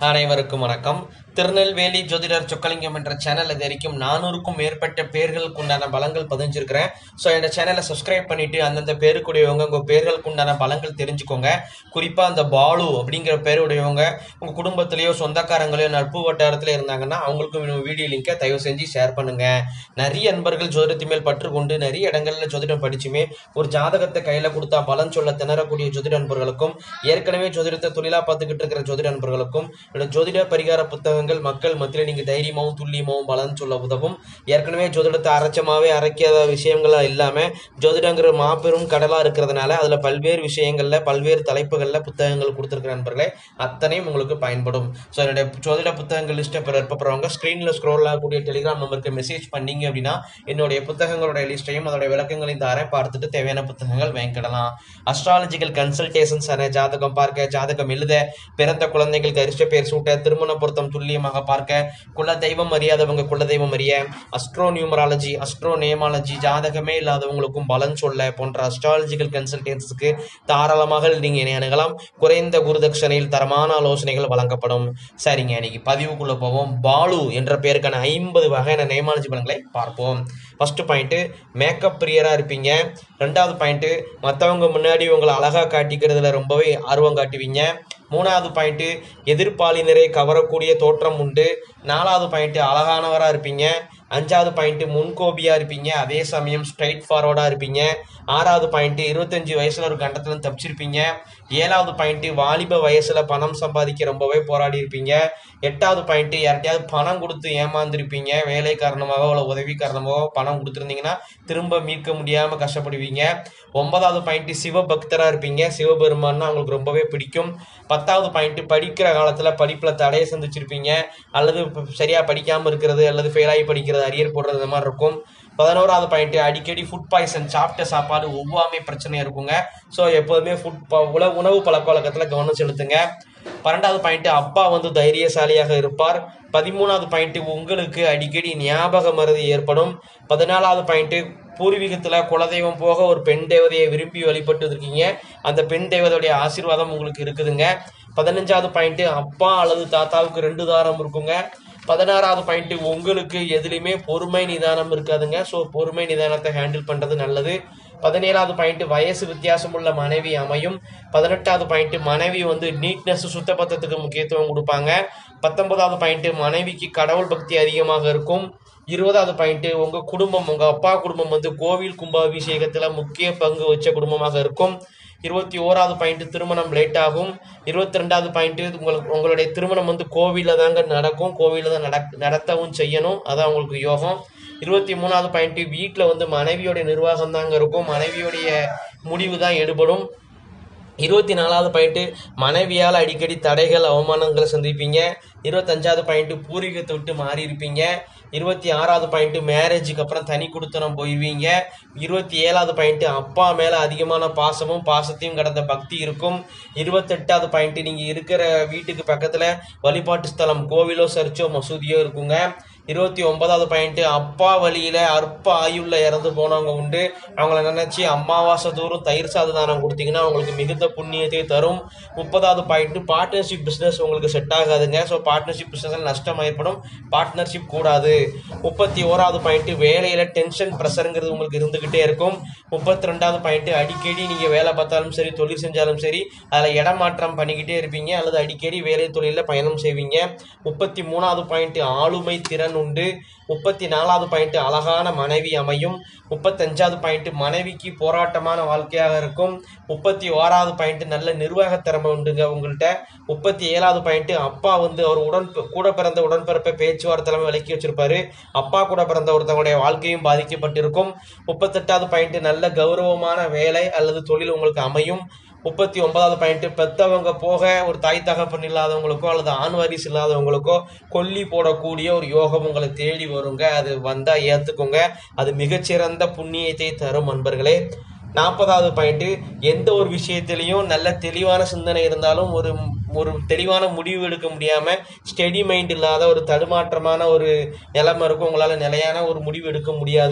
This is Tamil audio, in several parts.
அனைவருக்கும் வணக்கம் திருநெல்வேலி ஜோதிடர் சொக்கலிங்கம் என்ற சேனல் இது வரைக்கும் நானூறுக்கும் மேற்பட்ட பேர்களுக்கு உண்டான பலங்கள் பதிஞ்சிருக்கிறேன் ஸோ இந்த சேனலை சப்ஸ்கிரைப் பண்ணிட்டு அந்தந்த பேருக்குடையவங்க உங்கள் பேர்களுக்கு உண்டான பலங்கள் தெரிஞ்சுக்கோங்க குறிப்பாக அந்த பாலு அப்படிங்கிற பேருடையவங்க உங்கள் குடும்பத்திலேயோ சொந்தக்காரங்களையோ நட்பு வட்டாரத்தில் இருந்தாங்கன்னா அவங்களுக்கும் இந்த வீடியோ லிங்கை தயவு செஞ்சு ஷேர் பண்ணுங்க நிறைய நண்பர்கள் ஜோதிடத்து மேல் பற்று கொண்டு நிறைய இடங்கள்ல ஜோதிடம் படிச்சுமே ஒரு ஜாதகத்தை கையில் கொடுத்தா பலன் சொல்ல திணறக்கூடிய ஜோதிட நண்பர்களுக்கும் ஏற்கனவே ஜோதிடத்தை தொழிலாக பார்த்துக்கிட்டு இருக்கிற ஜோதிட நண்பர்களுக்கும் என்னோட ஜோதிட பரிகார புத்தகங்கள் மக்கள் மத்தியில் நீங்கள் தைரியமாகவும் துல்லியமாகவும் பலன் சொல்ல உதவும் ஏற்கனவே ஜோதிடத்தை அரைச்சமாவே அரைக்காத விஷயங்கள் இல்லாமல் ஜோதிடங்கிற மாபெரும் கடலாக இருக்கிறதுனால அதில் பல்வேறு விஷயங்களில் பல்வேறு தலைப்புகளில் புத்தகங்கள் கொடுத்துருக்கிற நண்பர்களே அத்தனையும் உங்களுக்கு பயன்படும் ஸோ என்னுடைய ஜோதிட புத்தகங்கள் லிஸ்ட்டை பெற விருப்பப்படுறவங்க ஸ்க்ரீனில் ஸ்க்ரோல் ஆகக்கூடிய டெலிகிராம் நம்பருக்கு மெசேஜ் பண்ணீங்க அப்படின்னா என்னுடைய புத்தகங்களுடைய லிஸ்ட்டையும் அதோட விளக்கங்களையும் தரேன் பார்த்துட்டு தேவையான புத்தகங்கள் வாங்கிக்கிடலாம் அஸ்ட்ராலஜிக்கல் கன்சல்டேஷன்ஸ் ஜாதகம் பார்க்க ஜாதகம் எழுத பிறந்த குழந்தைகளுக்கு அரிஷ்ட பேர் சூட்ட திருமண பொருத்தம் துல்லியமாக பார்க்க குல தெய்வம் அறியாதவங்க குல தெய்வம் அறிய அஸ்ட்ரோ நியூமராலஜி அஸ்ட்ரோ நேமாலஜி ஜாதகமே இல்லாதவங்களுக்கும் பலன் சொல்ல போன்ற அஸ்ட்ராலஜிக்கல் கன்சல்டன்ஸுக்கு தாராளமாக நீங்கள் என்னை அணுகலாம் குறைந்த குருதட்சணையில் தரமான ஆலோசனைகள் வழங்கப்படும் சரிங்க இன்னைக்கு பதிவுக்குள்ள போவோம் பாலு என்ற பெயருக்கான ஐம்பது வகையான நேமாலஜி பலன்களை பார்ப்போம் ஃபர்ஸ்ட் பாயிண்ட்டு மேக்கப் பிரியராக இருப்பீங்க ரெண்டாவது பாயிண்ட்டு மற்றவங்க முன்னாடி உங்களை அழகாக காட்டிக்கிறதுல ரொம்பவே ஆர்வம் காட்டுவீங்க மூணாவது பாயிண்ட்டு எதிர்ப்பாளினரை கவரக்கூடிய தோற்றம் உண்டு நாலாவது பாயிண்ட்டு அழகானவராக இருப்பீங்க அஞ்சாவது பாயிண்ட்டு முன்கோபியாக இருப்பீங்க அதே சமயம் ஸ்ட்ரைட் ஃபார்வர்டாக இருப்பீங்க ஆறாவது பாயிண்ட்டு இருபத்தஞ்சி வயசில் ஒரு கண்டத்தில் தப்பிச்சிருப்பீங்க ஏழாவது பாயிண்ட்டு வாலிப வயசில் பணம் சம்பாதிக்க ரொம்பவே போராடி இருப்பீங்க எட்டாவது பாயிண்ட்டு யார்கிட்டயாவது பணம் கொடுத்து ஏமாந்துருப்பீங்க வேலை காரணமாக அவ்வளோ உதவி காரணமாக பணம் கொடுத்துருந்தீங்கன்னா திரும்ப மீட்க முடியாமல் கஷ்டப்படுவீங்க ஒன்பதாவது பாயிண்ட்டு சிவபக்தராக இருப்பீங்க சிவபெருமான்னா அவங்களுக்கு ரொம்பவே பிடிக்கும் பத்தாவது பாயிண்ட்டு படிக்கிற காலத்தில் படிப்பில் தடையை சந்திச்சிருப்பீங்க அல்லது சரியாக படிக்காமல் இருக்கிறது அல்லது ஃபெயிலாகி படிக்கிறது அரியர் போடுறது இந்த மாதிரி இருக்கும் பதினோராவது பாயிண்ட் அடிக்கடி ஃபுட் பாய்சன் சாப்பிட்ட சாப்பாடு ஒவ்வாமை பிரச்சனையாக இருக்குங்க ஸோ எப்போதுமே ஃபுட் உல உணவு பழக்க வழக்கத்தில் கவனம் செலுத்துங்க பன்னெண்டாவது பாயிண்ட் அப்பா வந்து தைரியசாலியாக இருப்பார் பதிமூணாவது பாயிண்ட் உங்களுக்கு அடிக்கடி ஞாபக மறதி ஏற்படும் பதினாலாவது பாயிண்ட் பூர்வீகத்தில் குலதெய்வம் போக ஒரு பெண் தேவதையை விரும்பி வழிபட்டு இருக்கீங்க அந்த பெண் தேவதையுடைய ஆசீர்வாதம் உங்களுக்கு இருக்குதுங்க பதினஞ்சாவது பாயிண்ட் அப்பா அல்லது தாத்தாவுக்கு ரெண்டு தாரம் இருக்குங்க பதினாறாவது பாயிண்ட் உங்களுக்கு எதுலையுமே பொறுமை நிதானம் இருக்காதுங்க ஸோ பொறுமை நிதானத்தை ஹேண்டில் பண்ணுறது நல்லது பதினேழாவது பாயிண்ட் வயசு வித்தியாசம் உள்ள மனைவி அமையும் பதினெட்டாவது பாயிண்ட் மனைவி வந்து நீட்னஸ் சுத்தபத்தத்துக்கு முக்கியத்துவம் கொடுப்பாங்க பத்தொன்பதாவது பாயிண்ட் மனைவிக்கு கடவுள் பக்தி அதிகமாக இருக்கும் இருபதாவது பாயிண்ட் உங்க குடும்பம் உங்க அப்பா குடும்பம் வந்து கோவில் கும்பாபிஷேகத்துல முக்கிய பங்கு வச்ச குடும்பமாக இருக்கும் இருபத்தி ஓராவது பாயிண்ட் திருமணம் லேட் ஆகும் இருபத்தி ரெண்டாவது பாயிண்ட் உங்களுக்கு உங்களுடைய திருமணம் வந்து கோவிலில் தாங்க நடக்கும் கோவிலில் தான் நடக் நடத்தவும் செய்யணும் அதான் உங்களுக்கு யோகம் இருபத்தி மூணாவது பாயிண்ட் வீட்டில் வந்து மனைவியோடைய நிர்வாகம் தாங்க இருக்கும் மனைவியோடைய முடிவு தான் எடுபடும் இருபத்தி நாலாவது பாயிண்ட்டு மனைவியால் அடிக்கடி தடைகள் அவமானங்களை சந்திப்பீங்க இருபத்தஞ்சாவது பாயிண்ட்டு பூர்வீகத்தை விட்டு மாறி இருப்பீங்க இருபத்தி ஆறாவது பாயிண்ட்டு மேரேஜுக்கு அப்புறம் தனி கொடுத்தனம் போயிடுவீங்க இருபத்தி ஏழாவது பாயிண்ட்டு அப்பா மேலே அதிகமான பாசமும் பாசத்தையும் கடந்த பக்தி இருக்கும் இருபத்தெட்டாவது பாயிண்ட்டு நீங்கள் இருக்கிற வீட்டுக்கு பக்கத்தில் வழிபாட்டு ஸ்தலம் கோவிலோ சர்ச்சோ மசூதியோ இருக்குங்க இருபத்தி ஒன்பதாவது பாயிண்ட்டு அப்பா வழியில் அற்ப ஆயுள்ள இறந்து போனவங்க உண்டு அவங்கள நினச்சி அமாவாசை தூரம் தயிர் சாத தானம் கொடுத்தீங்கன்னா அவங்களுக்கு மிகுந்த புண்ணியத்தை தரும் முப்பதாவது பாயிண்ட்டு பார்ட்னர்ஷிப் பிஸ்னஸ் உங்களுக்கு செட் ஆகாதுங்க ஸோ பார்ட்னர்ஷிப் பிஸ்னஸில் நஷ்டம் ஏற்படும் பார்ட்னர்ஷிப் கூடாது முப்பத்தி ஓராவது பாயிண்ட்டு வேலையில் டென்ஷன் ப்ரெஷருங்கிறது உங்களுக்கு இருந்துக்கிட்டே இருக்கும் முப்பத்தி ரெண்டாவது பாயிண்ட்டு அடிக்கடி நீங்கள் வேலை பார்த்தாலும் சரி தொழில் செஞ்சாலும் சரி அதில் இடமாற்றம் பண்ணிக்கிட்டே இருப்பீங்க அல்லது அடிக்கடி வேலை தொழிலில் பயணம் செய்வீங்க முப்பத்தி மூணாவது பாயிண்ட்டு ஆளுமை திறன் உண்டு முப்பத்தி நாலாவது பாயிண்ட் அழகான மனைவி அமையும் முப்பத்தஞ்சாவது பாயிண்ட் மனைவிக்கு போராட்டமான வாழ்க்கையாக இருக்கும் முப்பத்தி ஓராவது பாயிண்ட் நல்ல நிர்வாக திறமை உண்டுங்க உங்கள்கிட்ட முப்பத்தி ஏழாவது பாயிண்ட் அப்பா வந்து அவர் உடன் கூட பிறந்த உடன்பிறப்பை பேச்சுவார்த்தை விலக்கி வச்சிருப்பாரு அப்பா கூட பிறந்த ஒருத்தவங்களுடைய வாழ்க்கையும் பாதிக்கப்பட்டிருக்கும் முப்பத்தெட்டாவது பாயிண்ட் நல்ல கௌரவமான வேலை அல்லது தொழில் உங்களுக்கு அமையும் முப்பத்தி ஒன்பதாவது பாயிண்ட் பெத்தவங்க போக ஒரு தாய் தகப்பன் இல்லாதவங்களுக்கோ அல்லது ஆண் வாரிசு இல்லாதவங்களுக்கோ கொல்லி போடக்கூடிய ஒரு யோகம் உங்களை தேடி வருங்க அது வந்தா ஏத்துக்கோங்க அது மிகச்சிறந்த புண்ணியத்தை தரும் நண்பர்களே நாற்பதாவது பாயிண்ட் எந்த ஒரு விஷயத்திலையும் நல்ல தெளிவான சிந்தனை இருந்தாலும் ஒரு ஒரு தெளிவான முடிவு எடுக்க முடியாம ஸ்டெடி மைண்ட் இல்லாத ஒரு தடுமாற்றமான ஒரு நிலைமை இருக்கும் உங்களால நிலையான ஒரு முடிவு எடுக்க முடியாது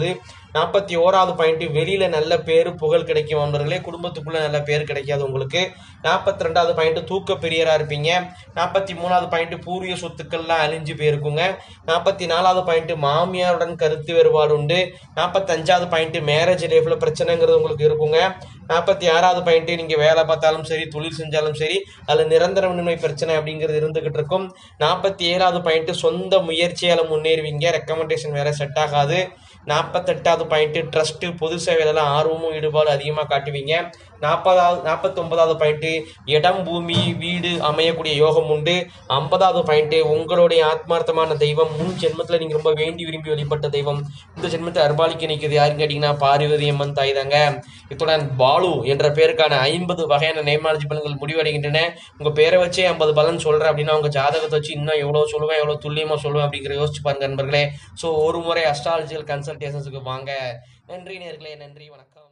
நாற்பத்தி ஓராவது பாயிண்ட் வெளியில நல்ல பேரு புகழ் கிடைக்கும் நண்பர்களே குடும்பத்துக்குள்ள நல்ல பேர் கிடைக்காது உங்களுக்கு நாற்பத்தி ரெண்டாவது பாயிண்ட் தூக்க பெரியரா இருப்பீங்க நாற்பத்தி மூணாவது பாயிண்ட் பூர்வீக சொத்துக்கள்லாம் அழிஞ்சு போயிருக்குங்க நாற்பத்தி நாலாவது பாயிண்ட் மாமியாருடன் கருத்து வேறுபாடு உண்டு நாற்பத்தஞ்சாவது பாயிண்ட் மேரேஜ் லைஃப்ல பிரச்சனைங்கிறது உங்களுக்கு இருக்குங்க நாற்பத்தி ஆறாவது பாயிண்ட் நீங்க வேலை பார்த்தாலும் சரி தொழில் செஞ்சாலும் சரி அதுல நிரந்தரமின்மை பிரச்சனை அப்படிங்கிறது இருந்துகிட்டு இருக்கும் நாற்பத்தி ஏழாவது பாயிண்ட் சொந்த முயற்சியால முன்னேறுவீங்க ரெக்கமெண்டேஷன் வேற செட் ஆகாது நாற்பத்தெட்டாவது பாயிண்ட் ட்ரஸ்ட் பொது சேவையிலலாம் ஆர்வமும் ஈடுபாடு அதிகமாக காட்டுவீங்க நாற்பதாவது நாற்பத்தொன்பதாவது பாயிண்ட் இடம் பூமி வீடு அமையக்கூடிய யோகம் உண்டு ஐம்பதாவது பாயிண்ட் உங்களுடைய ஆத்மார்த்தமான தெய்வம் முன் ஜென்மத்தில் நீங்கள் ரொம்ப வேண்டி விரும்பி வழிபட்ட தெய்வம் இந்த ஜென்மத்தை அர்பாலிக்க நிற்கிறது யாருன்னு கேட்டிங்கன்னா பார்வதி அம்மன் தாய் தாங்க இத்துடன் பாலு என்ற பேருக்கான ஐம்பது வகையான நேமாலஜி பலன்கள் முடிவடைகின்றன உங்கள் பேரை வச்சே ஐம்பது பலன் சொல்கிறேன் அப்படின்னா உங்கள் ஜாதகத்தை வச்சு இன்னும் எவ்வளோ சொல்லுவேன் எவ்வளோ துல்லியமாக சொல்லுவேன் அப்படிங்கிற யோசிச்சு பாருங்க நண்பர்களே ஸோ ஒரு முறை அஸ்ட்ராலஜிக்கல் கன்சல்டேஷன்ஸுக்கு வாங்க நன்றி நேர்களே நன்றி வணக்கம்